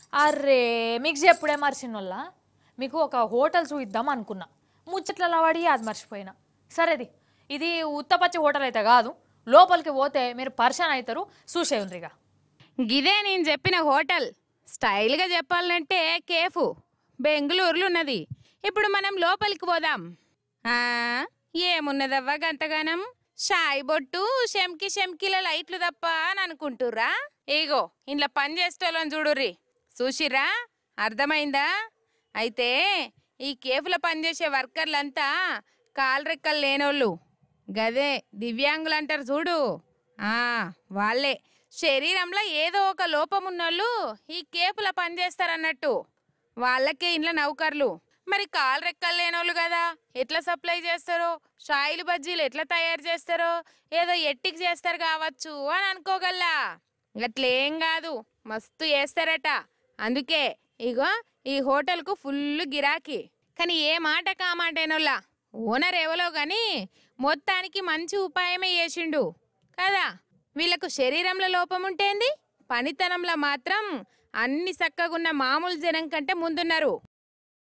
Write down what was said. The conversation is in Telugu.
అర్రే మీకు చెప్పుడే మర్చినోళ్ళ మీకు ఒక హోటల్ చూయిద్దాం అనుకున్నా ముచ్చట్లలో వాడి అది మర్చిపోయినా సరేది ఇది ఉత్తపచ్చి హోటల్ అయితే కాదు లోపలికి పోతే మీరు పర్షన్ అవుతారు చూసే ఉండ్రిగా గిదే నేను చెప్పిన హోటల్ స్టైల్గా చెప్పాలంటే కేఫ్ బెంగళూరులో ఉన్నది ఇప్పుడు మనం లోపలికి పోదాం ఆ, ఏమున్నదవ్వా గంతగానం షాయి బొట్టు శంకి శంకిల లైట్లు తప్ప అని అనుకుంటుర్రా ఇగో ఇంట్లో పని చేసేటోళ్ళని చూడుర్రి చూసిర్రా అర్థమైందా అయితే ఈ కేఫ్లో పనిచేసే వర్కర్లంతా కాలరెక్కలు లేనోళ్ళు గదే దివ్యాంగులు అంటారు చూడు ఆ వాళ్ళే శరీరంలో ఏదో ఒక లోపం ఉన్నోళ్ళు ఈ కేపుల పనిచేస్తారన్నట్టు వాళ్ళకే ఇంట్లో నౌకర్లు మరి కాలు రెక్కలు లేనోళ్ళు కదా ఎట్లా సప్లై చేస్తారో షాయిలు బజ్జీలు ఎట్లా తయారు చేస్తారో ఏదో ఎట్టికి చేస్తారు కావచ్చు అని అనుకోగల్లా అట్లేం కాదు మస్తు చేస్తారట అందుకే ఇగో ఈ హోటల్కు ఫుల్ గిరాకీ కానీ ఏ మాట కామాటేనోళ్ళ ఓనర్ ఎవలో గాని మొత్తానికి మంచి ఉపాయమే చేసిండు కదా వీళ్ళకు శరీరంలో లోపం ఉంటేంది పనితనంలో మాత్రం అన్ని చక్కగున్న మామూలు జనం కంటే ముందున్నారు